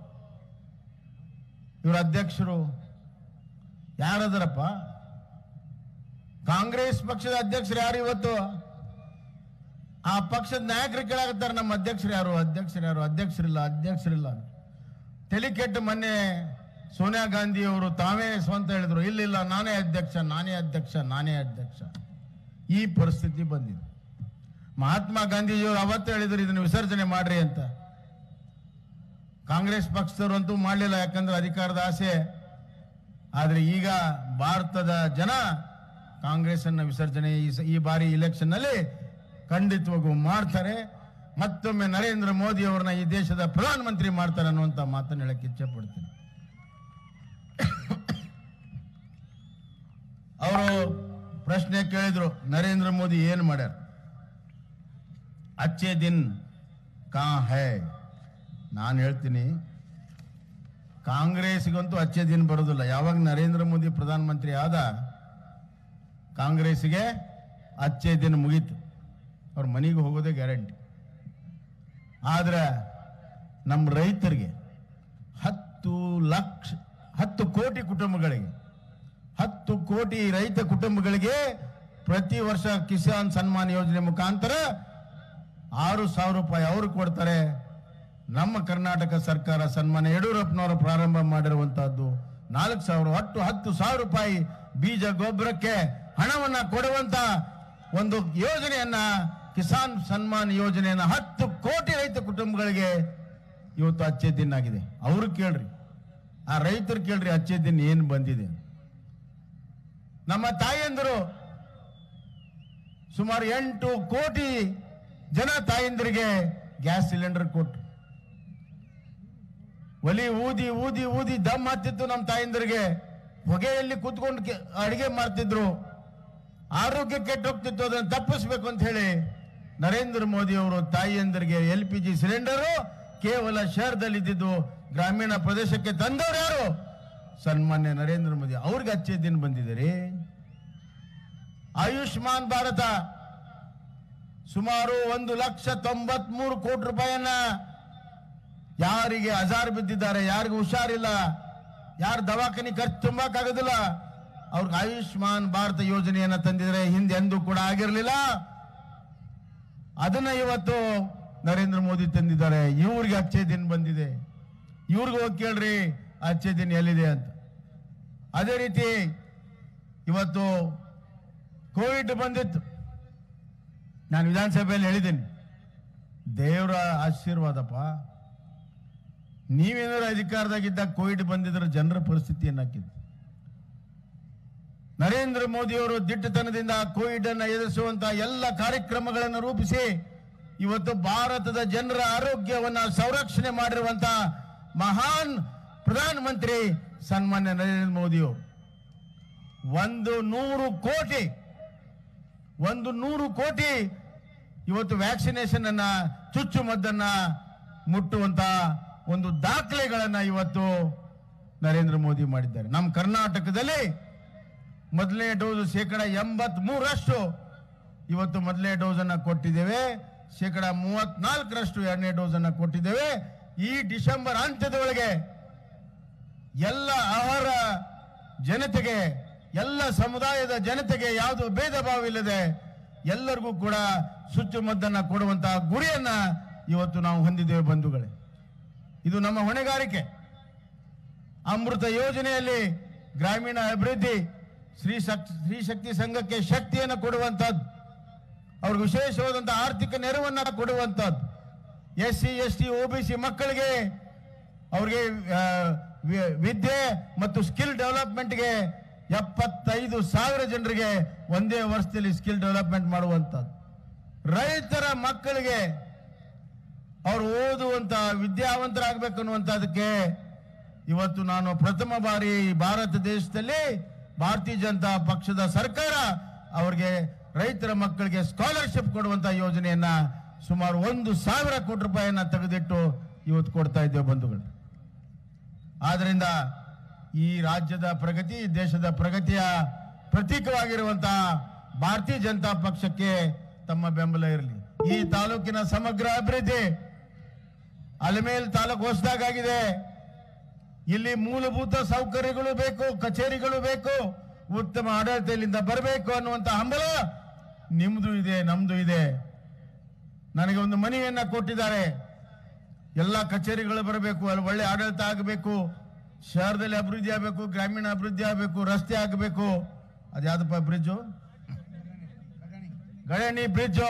ಇವರ ಅಧ್ಯಕ್ಷರು ಯಾರದರಪ್ಪ ಕಾಂಗ್ರೆಸ್ ಪಕ್ಷದ ಅಧ್ಯಕ್ಷರು ಯಾರು ಇವತ್ತು ಆ ಪಕ್ಷದ ನಾಯಕರು ಕೇಳಾಕತ್ತಾರೆ ನಮ್ಮ ಅಧ್ಯಕ್ಷರು ಯಾರು ಅಧ್ಯಕ್ಷರು ಯಾರು ಅಧ್ಯಕ್ಷರಿಲ್ಲ ಅಧ್ಯಕ್ಷರಿಲ್ಲ ತಲೆ ಕೆಟ್ಟ ಮೊನ್ನೆ ಸೋನಿಯಾ ಗಾಂಧಿ ಅವರು ತಾವೇ ಸ್ವಂತ ಹೇಳಿದ್ರು ಇಲ್ಲ ಇಲ್ಲ ನಾನೇ ಅಧ್ಯಕ್ಷ ನಾನೇ ಅಧ್ಯಕ್ಷ ನಾನೇ ಅಧ್ಯಕ್ಷ ಈ ಪರಿಸ್ಥಿತಿ ಬಂದಿದೆ ಮಹಾತ್ಮ ಗಾಂಧೀಜಿಯವರು ಅವತ್ತು ಹೇಳಿದ್ರು ಇದನ್ನು ವಿಸರ್ಜನೆ ಮಾಡ್ರಿ ಅಂತ ಕಾಂಗ್ರೆಸ್ ಪಕ್ಷದವರು ಅಂತೂ ಮಾಡಲಿಲ್ಲ ಯಾಕಂದ್ರೆ ಅಧಿಕಾರದ ಆಸೆ ಆದ್ರೆ ಈಗ ಭಾರತದ ಜನ ಕಾಂಗ್ರೆಸ್ ಅನ್ನ ವಿಸರ್ಜನೆ ಈ ಸ- ಈ ಬಾರಿ ಇಲೆಕ್ಷನ್ ನಲ್ಲಿ ಖಂಡಿತವಾಗೂ ಮಾಡ್ತಾರೆ ಮತ್ತೊಮ್ಮೆ ನರೇಂದ್ರ ಮೋದಿ ಅವರನ್ನ ಈ ದೇಶದ ಪ್ರಧಾನಮಂತ್ರಿ ಮಾಡ್ತಾರೆ ಅನ್ನುವಂತ ಮಾತನ್ನು ಹೇಳಕ್ಕೆ ಇಚ್ಛೆ ಪಡ್ತೀನಿ ಅವರು ಪ್ರಶ್ನೆ ಕೇಳಿದ್ರು ನರೇಂದ್ರ ಮೋದಿ ಏನ್ ಮಾಡ್ಯಾರ ಅಚ್ಚೆ ದಿನ್ ಕಾ ಹೈ ನಾನು ಹೇಳ್ತೀನಿ ಕಾಂಗ್ರೆಸ್ಗಂತೂ ಅಚ್ಚೆ ದಿನ ಬರೋದಿಲ್ಲ ಯಾವಾಗ ನರೇಂದ್ರ ಮೋದಿ ಪ್ರಧಾನಮಂತ್ರಿ ಆದ ಕಾಂಗ್ರೆಸ್ಗೆ ಅಚ್ಚೆ ದಿನ ಮುಗೀತು ಅವ್ರ ಮನೆಗೆ ಹೋಗೋದೇ ಗ್ಯಾರಂಟಿ ಆದ್ರೆ ನಮ್ಮ ರೈತರಿಗೆ ಹತ್ತು ಲಕ್ಷ ಹತ್ತು ಕೋಟಿ ಕುಟುಂಬಗಳಿಗೆ ಹತ್ತು ಕೋಟಿ ರೈತ ಕುಟುಂಬಗಳಿಗೆ ಪ್ರತಿ ವರ್ಷ ಕಿಸಾನ್ ಸನ್ಮಾನ್ ಯೋಜನೆ ಮುಖಾಂತರ ಆರು ಸಾವಿರ ರೂಪಾಯಿ ಅವರು ಕೊಡ್ತಾರೆ ನಮ್ಮ ಕರ್ನಾಟಕ ಸರ್ಕಾರ ಸನ್ಮಾನ ಯಡಿಯೂರಪ್ಪನವರು ಪ್ರಾರಂಭ ಮಾಡಿರುವಂತಹದ್ದು ನಾಲ್ಕು ಸಾವಿರ ಒಟ್ಟು ಹತ್ತು ಸಾವಿರ ರೂಪಾಯಿ ಬೀಜ ಗೊಬ್ಬರಕ್ಕೆ ಹಣವನ್ನ ಕೊಡುವಂತ ಒಂದು ಯೋಜನೆಯನ್ನ ಕಿಸಾನ್ ಸನ್ಮಾನ್ ಯೋಜನೆಯನ್ನ ಹತ್ತು ಕೋಟಿ ರೈತ ಕುಟುಂಬಗಳಿಗೆ ಇವತ್ತು ಅಚ್ಚೆ ದಿನ ಆಗಿದೆ ಅವರು ಕೇಳ್ರಿ ಆ ರೈತರು ಕೇಳ್ರಿ ಅಚ್ಚೆ ದಿನ ಏನ್ ಬಂದಿದೆ ನಮ್ಮ ತಾಯಂದರು ಸುಮಾರು ಎಂಟು ಕೋಟಿ ಜನ ತಾಯಂದಿರಿಗೆ ಗ್ಯಾಸ್ ಸಿಲಿಂಡರ್ ಕೊಟ್ರು ಒಲಿ ಊದಿ ಊದಿ ಊದಿ ದಮ್ ಹತ್ತಿತ್ತು ನಮ್ಮ ತಾಯಂದಿರಿಗೆ ಹೊಗೆಯಲ್ಲಿ ಕೂತ್ಕೊಂಡು ಕೆ- ಅಡಿಗೆ ಮಾಡ್ತಿದ್ರು ಆರೋಗ್ಯ ಕೆಟ್ಟ ಹೋಗ್ತಿತ್ತು ಅದನ್ನು ತಪ್ಪಿಸ್ಬೇಕು ಅಂತ ಹೇಳಿ ನರೇಂದ್ರ ಮೋದಿ ಅವರು ತಾಯಿಯಂದರಿಗೆ ಎಲ್ ಪಿ ಜಿ ಸಿಲಿಂಡರು ಕೇವಲ ಶಹರದಲ್ಲಿ ಇದ್ದಿದ್ದು ಗ್ರಾಮೀಣ ಪ್ರದೇಶಕ್ಕೆ ತಂದವರು ಯಾರು ಸನ್ಮಾನ್ಯ ನರೇಂದ್ರ ಮೋದಿ ಅವ್ರಿಗೆ ಅಚ್ಚೆ ದಿನ ಬಂದಿದೆ ರೀ ಆಯುಷ್ಮಾನ್ ಭಾರತ ಸುಮಾರು ಒಂದು ಲಕ್ಷ ತೊಂಬತ್ಮೂರು ಕೋಟಿ ರೂಪಾಯಿಯನ್ನ ಯಾರಿಗೆ ಹಜಾರ್ ಬಿದ್ದಿದ್ದಾರೆ ಯಾರಿಗೆ ಹುಷಾರಿಲ್ಲ ಯಾರು ದವಾಖಾನೆ ಖರ್ಚು ತುಂಬಕ್ಕಾಗೋದಿಲ್ಲ ಅವ್ರಿಗೆ ಆಯುಷ್ಮಾನ್ ಭಾರತ ಯೋಜನೆಯನ್ನ ತಂದಿದ್ರೆ ಹಿಂದೆ ಎಂದೂ ಕೂಡ ಆಗಿರಲಿಲ್ಲ ಅದನ್ನ ಇವತ್ತು ನರೇಂದ್ರ ಮೋದಿ ತಂದಿದ್ದಾರೆ ಇವ್ರಿಗೆ ಅಚ್ಚೆ ದಿನ ಬಂದಿದೆ ಇವ್ರಿಗೆ ಹೋಗಿ ಕೇಳ್ರಿ ಅಚ್ಚೆ ದಿನ ಎಲ್ಲಿದೆ ಅಂತ ಅದೇ ರೀತಿ ಇವತ್ತು ಕೋವಿಡ್ ಬಂದಿತ್ತು ನಾನು ವಿಧಾನಸಭೆಯಲ್ಲಿ ಹೇಳಿದ್ದೀನಿ ದೇವರ ಆಶೀರ್ವಾದಪ್ಪ ನೀವೇನಾದ್ರು ಅಧಿಕಾರದಾಗಿದ್ದಾಗ ಕೋವಿಡ್ ಬಂದಿದ್ರೆ ಜನರ ಪರಿಸ್ಥಿತಿ ಏನಾಕಿದ್ದು ನರೇಂದ್ರ ಮೋದಿಯವರು ದಿಟ್ಟತನದಿಂದ ಕೋವಿಡ್ ಅನ್ನು ಎದುರಿಸುವಂತಹ ಎಲ್ಲ ಕಾರ್ಯಕ್ರಮಗಳನ್ನು ರೂಪಿಸಿ ಇವತ್ತು ಭಾರತದ ಜನರ ಆರೋಗ್ಯವನ್ನ ಸಂರಕ್ಷಣೆ ಮಾಡಿರುವಂತಹ ಮಹಾನ್ ಪ್ರಧಾನಮಂತ್ರಿ ಸನ್ಮಾನ್ಯ ನರೇಂದ್ರ ಮೋದಿಯವರು ಒಂದು ನೂರು ಕೋಟಿ ಒಂದು ನೂರು ಕೋಟಿ ಇವತ್ತು ವ್ಯಾಕ್ಸಿನೇಷನ್ ಅನ್ನ ಚುಚ್ಚುಮದ್ದನ್ನ ಮುಟ್ಟುವಂತ ಒಂದು ದಾಖಲೆಗಳನ್ನ ಇವತ್ತು ನರೇಂದ್ರ ಮೋದಿ ಮಾಡಿದ್ದಾರೆ ನಮ್ಮ ಕರ್ನಾಟಕದಲ್ಲಿ ಮೊದಲನೇ ಡೋಸ್ ಶೇಕಡ ಎಂಬತ್ ಮೂರಷ್ಟು ಇವತ್ತು ಮೊದಲನೇ ಡೋಸ್ ಅನ್ನ ಕೊಟ್ಟಿದ್ದೇವೆ ಶೇಕಡ ಮೂವತ್ನಾಲ್ಕರಷ್ಟು ಎರಡನೇ ಡೋಸ್ ಅನ್ನ ಕೊಟ್ಟಿದ್ದೇವೆ ಈ ಡಿಸೆಂಬರ್ ಅಂತ್ಯದೊಳಗೆ ಎಲ್ಲ ಆಹಾರ ಜನತೆಗೆ ಎಲ್ಲ ಸಮುದಾಯದ ಜನತೆಗೆ ಯಾವುದು ಭೇದ ಭಾವ ಇಲ್ಲದೆ ಎಲ್ಲರಿಗೂ ಕೂಡ ಚುಚ್ಚುಮದ್ದನ್ನ ಕೊಡುವಂತಹ ಗುರಿಯನ್ನ ಇವತ್ತು ನಾವು ಹೊಂದಿದ್ದೇವೆ ಬಂಧುಗಳೇ ಇದು ನಮ್ಮ ಹೊಣೆಗಾರಿಕೆ ಅಮೃತ ಯೋಜನೆಯಲ್ಲಿ ಗ್ರಾಮೀಣ ಅಭಿವೃದ್ಧಿ ಸ್ತ್ರೀ ಶಕ್- ಸ್ತ್ರೀ ಶಕ್ತಿ ಸಂಘಕ್ಕೆ ಶಕ್ತಿಯನ್ನು ಕೊಡುವಂತದ್ದು ಅವ್ರಿಗೆ ವಿಶೇಷವಾದಂತಹ ಆರ್ಥಿಕ ನೆರವನ್ನ ಕೊಡುವಂತದ್ದು S C S T O B C ಮಕ್ಕಳಿಗೆ ಅವ್ರಿಗೆ ಆ, ವಿ- ವಿದ್ಯೆ ಮತ್ತು ಸ್ಕಿಲ್ ಡೆವಲಪ್ಮೆಂಟ್ಗೆ ಎಪ್ಪತ್ತೈದು ಸಾವಿರ ಜನರಿಗೆ ಒಂದೇ ವರ್ಷದಲ್ಲಿ ಸ್ಕಿಲ್ ಡೆವಲಪ್ಮೆಂಟ್ ಮಾಡುವಂಥದ್ದು ರೈತರ ಮಕ್ಕಳಿಗೆ ಅವ್ರು ಓದುವಂತ ವಿದ್ಯಾವಂತರಾಗಬೇಕು ಅನ್ನುವಂಥದ್ದಕ್ಕೆ ಇವತ್ತು ನಾನು ಪ್ರಥಮ ಬಾರಿ ಭಾರತ ದೇಶದಲ್ಲಿ ಭಾರತೀಯ ಜನತಾ ಪಕ್ಷದ ಸರ್ಕಾರ ಅವರಿಗೆ ರೈತರ ಮಕ್ಕಳಿಗೆ ಸ್ಕಾಲರ್ಶಿಪ್ ಕೊಡುವಂತ ಯೋಜನೆಯನ್ನ ಸುಮಾರು ಒಂದು ಸಾವಿರ ಕೋಟಿ ರೂಪಾಯಿಯನ್ನ ತೆಗೆದಿಟ್ಟು ಇವತ್ತು ಕೊಡ್ತಾ ಇದ್ದೇವೆ ಬಂಧುಗಳು ಆದ್ರಿಂದ ಈ ರಾಜ್ಯದ ಪ್ರಗತಿ ದೇಶದ ಪ್ರಗತಿಯ ಪ್ರತೀಕವಾಗಿರುವಂತಹ ಭಾರತೀಯ ಜನತಾ ಪಕ್ಷಕ್ಕೆ ತಮ್ಮ ಬೆಂಬಲ ಇರಲಿ ಈ ತಾಲೂಕಿನ ಸಮಗ್ರ ಅಭಿವೃದ್ಧಿ ಅಲಮೇಲ್ ತಾಲೂಕು ಹೊಸದಾಗಿದೆ ಇಲ್ಲಿ ಮೂಲಭೂತ ಸೌಕರ್ಯಗಳು ಬೇಕು ಕಚೇರಿಗಳು ಬೇಕು ಉತ್ತಮ ಆಡಳಿತ ಇಲ್ಲಿಂದ ಬರಬೇಕು ಅನ್ನುವಂತ ಹಂಬಲ ನಿಮ್ದು ಇದೆ ನಮ್ದು ಇದೆ ನನಗೆ ಒಂದು ಮನವಿಯನ್ನ ಕೊಟ್ಟಿದ್ದಾರೆ ಎಲ್ಲ ಕಚೇರಿಗಳು ಬರಬೇಕು ಅಲ್ಲಿ ಒಳ್ಳೆ ಆಡಳಿತ ಆಗಬೇಕು ಶಹರದಲ್ಲಿ ಅಭಿವೃದ್ಧಿ ಆಗಬೇಕು ಗ್ರಾಮೀಣ ಅಭಿವೃದ್ಧಿ ಆಗಬೇಕು ರಸ್ತೆ ಆಗಬೇಕು ಅದ್ಯಾವ್ದಪ್ಪ ಬ್ರಿಡ್ಜು ಗಣಿ ಬ್ರಿಡ್ಜು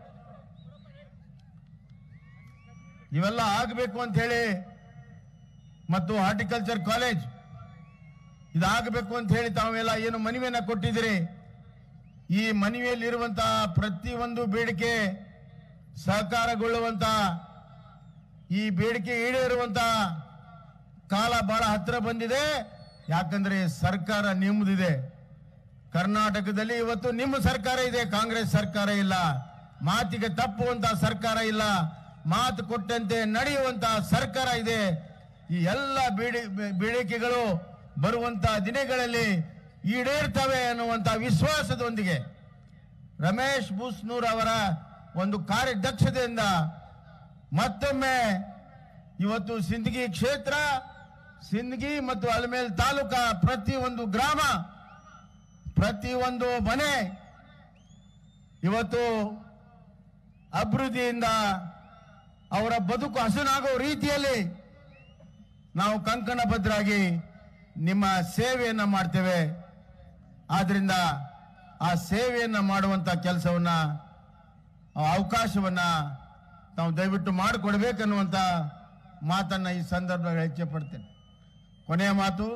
ಇವೆಲ್ಲ ಆಗಬೇಕು ಅಂತ ಹೇಳಿ ಮತ್ತು ಹಾರ್ಟಿಕಲ್ಚರ್ ಕಾಲೇಜ್ ಇದಾಗಬೇಕು ಅಂತ ಹೇಳಿ ತಾವೆಲ್ಲ ಏನು ಮನವಿಯನ್ನ ಕೊಟ್ಟಿದ್ದೀರಿ ಈ ಮನವಿಯಲ್ಲಿರುವಂತಹ ಪ್ರತಿಯೊಂದು ಬೇಡಿಕೆ ಸಹಕಾರಗೊಳ್ಳುವಂತ ಈ ಬೇಡಿಕೆ ಈಡೇರುವಂತ ಕಾಲ ಬಹಳ ಹತ್ರ ಬಂದಿದೆ ಯಾಕಂದ್ರೆ ಸರ್ಕಾರ ನಿಮ್ಮದಿದೆ ಕರ್ನಾಟಕದಲ್ಲಿ ಇವತ್ತು ನಿಮ್ಮ ಸರ್ಕಾರ ಇದೆ ಕಾಂಗ್ರೆಸ್ ಸರ್ಕಾರ ಇಲ್ಲ ಮಾತಿಗೆ ತಪ್ಪುವಂತ ಸರ್ಕಾರ ಇಲ್ಲ ಮಾತು ಕೊಟ್ಟಂತೆ ನಡೆಯುವಂತ ಸರ್ಕಾರ ಇದೆ ಈ ಎಲ್ಲ ಬೇಡಿ ಬೇಡಿಕೆಗಳು ಬರುವಂತ ದಿನಗಳಲ್ಲಿ ಈಡೇರ್ತವೆ ಅನ್ನುವಂತ ವಿಶ್ವಾಸದೊಂದಿಗೆ ರಮೇಶ್ ಬೂಸ್ನೂರ್ ಅವರ ಒಂದು ಕಾರ್ಯದಕ್ಷತೆಯಿಂದ ಮತ್ತೊಮ್ಮೆ ಇವತ್ತು ಸಿಂದಗಿ ಕ್ಷೇತ್ರ ಸಿಂದಗಿ ಮತ್ತು ಅಲ್ಮೇಲ್ ತಾಲೂಕಾ ಪ್ರತಿ ಒಂದು ಗ್ರಾಮ ಪ್ರತಿ ಒಂದು ಮನೆ ಇವತ್ತು ಅಭಿವೃದ್ಧಿಯಿಂದ ಅವರ ಬದುಕು ಹಸನಾಗೋ ರೀತಿಯಲ್ಲಿ ನಾವು ಕಂಕಣಬದ್ಧರಾಗಿ ನಿಮ್ಮ ಸೇವೆಯನ್ನ ಮಾಡ್ತೇವೆ ಆದ್ರಿಂದ ಆ ಸೇವೆಯನ್ನ ಮಾಡುವಂತ ಕೆಲಸವನ್ನ ಆ ಅವಕಾಶವನ್ನ ತಾವು ದಯವಿಟ್ಟು ಮಾಡಿಕೊಡ್ಬೇಕನ್ನುವಂತ ಮಾತನ್ನ ಈ ಸಂದರ್ಭದಲ್ಲಿ ಹೆಚ್ಚೆ ಪಡ್ತೇನೆ ಕೊನೆಯ ಮಾತು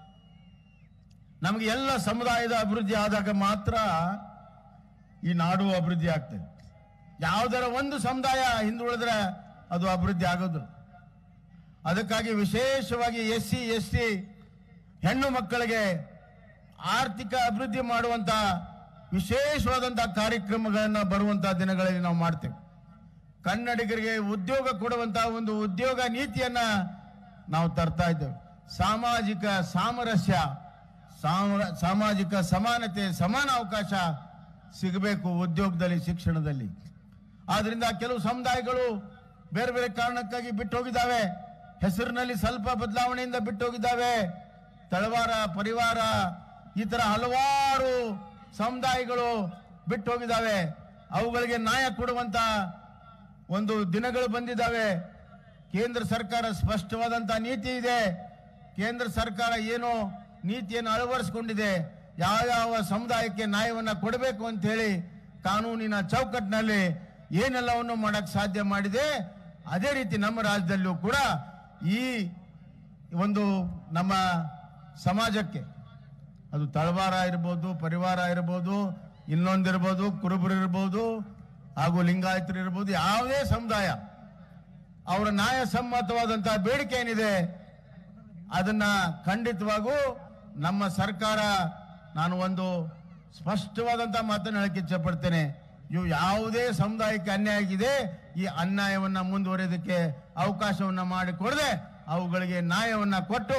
ನಮಗೆ ಎಲ್ಲ ಸಮುದಾಯದ ಅಭಿವೃದ್ಧಿ ಆದಾಗ ಮಾತ್ರ ಈ ನಾಡು ಅಭಿವೃದ್ಧಿ ಆಗ್ತದೆ ಯಾವುದರ ಒಂದು ಸಮುದಾಯ ಹಿಂದುಳಿದ್ರೆ ಅದು ಅಭಿವೃದ್ಧಿ ಆಗೋದು ಅದಕ್ಕಾಗಿ ವಿಶೇಷವಾಗಿ ಎಸ್ ಸಿ ಎಸ್ ಟಿ ಹೆಣ್ಣು ಮಕ್ಕಳಿಗೆ ಆರ್ಥಿಕ ಅಭಿವೃದ್ಧಿ ಮಾಡುವಂತ ವಿಶೇಷವಾದಂತಹ ಕಾರ್ಯಕ್ರಮಗಳನ್ನ ಬರುವಂತಹ ದಿನಗಳಲ್ಲಿ ನಾವು ಮಾಡ್ತೇವೆ ಕನ್ನಡಿಗರಿಗೆ ಉದ್ಯೋಗ ಕೊಡುವಂತಹ ಒಂದು ಉದ್ಯೋಗ ನೀತಿಯನ್ನ ನಾವು ತರ್ತಾ ಇದ್ದೇವೆ ಸಾಮಾಜಿಕ ಸಾಮರಸ್ಯ ಸಾಮ- ಸಾಮಾಜಿಕ ಸಮಾನತೆ ಸಮಾನ ಅವಕಾಶ ಸಿಗಬೇಕು ಉದ್ಯೋಗದಲ್ಲಿ ಶಿಕ್ಷಣದಲ್ಲಿ ಆದ್ರಿಂದ ಕೆಲವು ಸಮುದಾಯಗಳು ಬೇರೆ ಬೇರೆ ಕಾರಣಕ್ಕಾಗಿ ಬಿಟ್ಟು ಹೋಗಿದ್ದಾವೆ ಹೆಸರಿನಲ್ಲಿ ಸ್ವಲ್ಪ ಬದಲಾವಣೆಯಿಂದ ಬಿಟ್ಟು ಹೋಗಿದ್ದಾವೆ ತಳವಾರ ಪರಿವಾರ ಈ ತರ ಹಲವಾರು ಸಮುದಾಯಗಳು ಬಿಟ್ಟು ಹೋಗಿದ್ದಾವೆ ಅವುಗಳಿಗೆ ನ್ಯಾಯ ಕೊಡುವಂತ ಒಂದು ದಿನಗಳು ಬಂದಿದ್ದಾವೆ ಕೇಂದ್ರ ಸರ್ಕಾರ ಸ್ಪಷ್ಟವಾದಂತಹ ನೀತಿ ಇದೆ ಕೇಂದ್ರ ಸರ್ಕಾರ ಏನು ನೀತಿಯನ್ನು ಅಳವಡಿಸಿಕೊಂಡಿದೆ ಯಾವ ಯಾವ ಸಮುದಾಯಕ್ಕೆ ನ್ಯಾಯವನ್ನ ಕೊಡಬೇಕು ಅಂತ ಹೇಳಿ ಕಾನೂನಿನ ಚೌಕಟ್ಟಿನಲ್ಲಿ ಏನೆಲ್ಲವನ್ನು ಮಾಡಕ್ ಸಾಧ್ಯ ಮಾಡಿದೆ ಅದೇ ರೀತಿ ನಮ್ಮ ರಾಜ್ಯದಲ್ಲೂ ಕೂಡ ಈ ಒಂದು ನಮ್ಮ ಸಮಾಜಕ್ಕೆ ಅದು ತಳವಾರ ಇರ್ಬೋದು ಪರಿವಾರ ಇರ್ಬೋದು ಇನ್ನೊಂದಿರ್ಬೋದು ಕುರುಬರು ಇರ್ಬೋದು ಹಾಗೂ ಲಿಂಗಾಯತರು ಇರ್ಬೋದು ಯಾವುದೇ ಸಮುದಾಯ ಅವರ ನ್ಯಾಯಸಮ್ಮತವಾದಂತಹ ಬೇಡಿಕೆ ಏನಿದೆ ಅದನ್ನ ಖಂಡಿತವಾಗೂ ನಮ್ಮ ಸರ್ಕಾರ ನಾನು ಒಂದು ಸ್ಪಷ್ಟವಾದಂತಹ ಮಾತನ್ನು ಹೇಳಕ್ಕೆ ಇಚ್ಛಪಡ್ತೇನೆ ಇವು ಯಾವುದೇ ಸಮುದಾಯಕ್ಕೆ ಅನ್ಯಾಯ ಆಗಿದೆ ಈ ಅನ್ಯಾಯವನ್ನ ಮುಂದುವರಿಯೋದಕ್ಕೆ ಅವಕಾಶವನ್ನ ಮಾಡಿಕೊಡದೆ ಅವುಗಳಿಗೆ ನ್ಯಾಯವನ್ನ ಕೊಟ್ಟು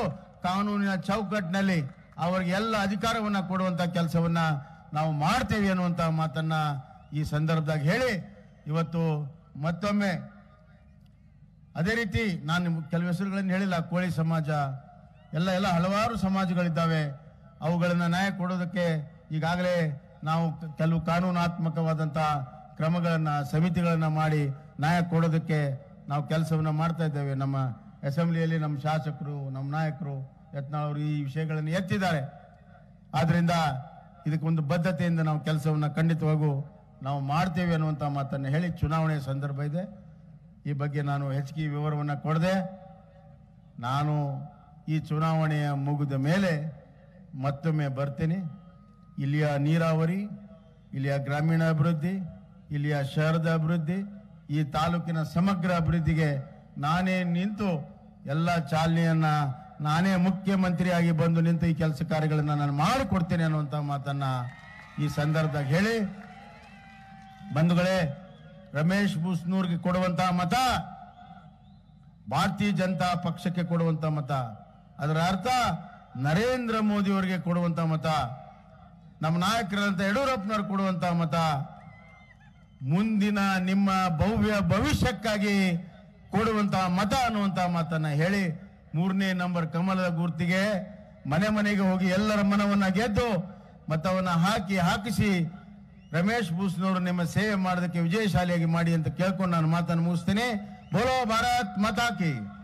ಕಾನೂನಿನ ಚೌಕಟ್ಟಿನಲ್ಲಿ ಅವರಿಗೆ ಎಲ್ಲ ಅಧಿಕಾರವನ್ನ ಕೊಡುವಂತ ಕೆಲಸವನ್ನ ನಾವು ಮಾಡ್ತೇವೆ ಅನ್ನುವಂತ ಮಾತನ್ನ ಈ ಸಂದರ್ಭದಾಗ ಹೇಳಿ ಇವತ್ತು ಮತ್ತೊಮ್ಮೆ ಅದೇ ರೀತಿ ನಾನು ನಿಮ್ಗೆ ಕೆಲವು ಹೆಸರುಗಳನ್ನು ಹೇಳಿಲ್ಲ ಕೋಳಿ ಸಮಾಜ ಎಲ್ಲ ಎಲ್ಲ ಹಲವಾರು ಸಮಾಜಗಳಿದ್ದಾವೆ ಅವುಗಳನ್ನ ನ್ಯಾಯ ಕೊಡೋದಕ್ಕೆ ಈಗಾಗಲೇ ನಾವು ಕ- ಕೆಲವು ಕಾನೂನಾತ್ಮಕವಾದಂಥ ಕ್ರಮಗಳನ್ನ ಸಮಿತಿಗಳನ್ನ ಮಾಡಿ ನ್ಯಾಯ ಕೊಡೋದಕ್ಕೆ ನಾವು ಕೆಲಸವನ್ನ ಮಾಡ್ತಾ ಇದ್ದೇವೆ ನಮ್ಮ ಅಸೆಂಬ್ಲಿಯಲ್ಲಿ ನಮ್ಮ ಶಾಸಕರು ನಮ್ಮ ನಾಯಕರು ಯತ್ನಾಳ್ ಅವರು ಈ ವಿಷಯಗಳನ್ನು ಎತ್ತಿದ್ದಾರೆ ಆದ್ರಿಂದ ಇದಕ್ಕೊಂದು ಬದ್ಧತೆಯಿಂದ ನಾವು ಕೆಲಸವನ್ನ ಖಂಡಿತವಾಗೂ ನಾವು ಮಾಡ್ತೇವೆ ಅನ್ನುವಂಥ ಮಾತನ್ನು ಹೇಳಿ ಚುನಾವಣೆಯ ಸಂದರ್ಭ ಇದೆ ಈ ಬಗ್ಗೆ ನಾನು ಹೆಚ್ಚಿಗೆ ವಿವರವನ್ನು ಕೊಡದೆ ನಾನು ಈ ಚುನಾವಣೆಯ ಮುಗಿದ ಮೇಲೆ ಮತ್ತೊಮ್ಮೆ ಬರ್ತೀನಿ ಇಲ್ಲಿಯ ನೀರಾವರಿ ಇಲ್ಲಿಯ ಗ್ರಾಮೀಣ ಅಭಿವೃದ್ಧಿ ಇಲ್ಲಿಯ ಶಹರದ ಅಭಿವೃದ್ಧಿ ಈ ತಾಲೂಕಿನ ಸಮಗ್ರ ಅಭಿವೃದ್ಧಿಗೆ ನಾನೇ ನಿಂತು ಎಲ್ಲ ಚಾಲನೆಯನ್ನ ನಾನೇ ಮುಖ್ಯಮಂತ್ರಿಯಾಗಿ ಬಂದು ನಿಂತು ಈ ಕೆಲಸ ಕಾರ್ಯಗಳನ್ನ ನಾನು ಮಾಡಿಕೊಡ್ತೇನೆ ಅನ್ನುವಂಥ ಮಾತನ್ನ ಈ ಸಂದರ್ಭದಾಗ ಹೇಳಿ ಬಂಧುಗಳೇ ರಮೇಶ್ ಬೂಸ್ನೂರ್ಗೆ ಕೊಡುವಂತಹ ಮತ ಭಾರತೀಯ ಜನತಾ ಪಕ್ಷಕ್ಕೆ ಕೊಡುವಂತ ಮತ ಅದರ ಅರ್ಥ ನರೇಂದ್ರ ಮೋದಿ ಅವರಿಗೆ ಕೊಡುವಂತ ಮತ ನಮ್ಮ ನಾಯಕರಾದಂತ ಯಡಿಯೂರಪ್ಪನವ್ರು ಕೊಡುವಂತ ಮತ ಮುಂದಿನ ನಿಮ್ಮ ಭವ್ಯ ಭವಿಷ್ಯಕ್ಕಾಗಿ ಕೊಡುವಂತಹ ಮತ ಅನ್ನುವಂತ ಮಾತನ್ನ ಹೇಳಿ ಮೂರನೇ ನಂಬರ್ ಕಮಲದ ಗುರ್ತಿಗೆ ಮನೆ ಮನೆಗೆ ಹೋಗಿ ಎಲ್ಲರ ಮನವನ್ನ ಗೆದ್ದು ಮತವನ್ನ ಹಾಕಿ ಹಾಕಿಸಿ ರಮೇಶ್ ಬೂಸ್ನವರು ನಿಮ್ಮ ಸೇವೆ ಮಾಡೋದಕ್ಕೆ ವಿಜಯಶಾಲಿಯಾಗಿ ಮಾಡಿ ಅಂತ ಕೇಳ್ಕೊಂಡು ನಾನು ಮಾತನ್ನು ಮುಗಿಸ್ತೇನೆ ಬೋಲೋ ಭಾರತ್ ಮಾತಾಕಿ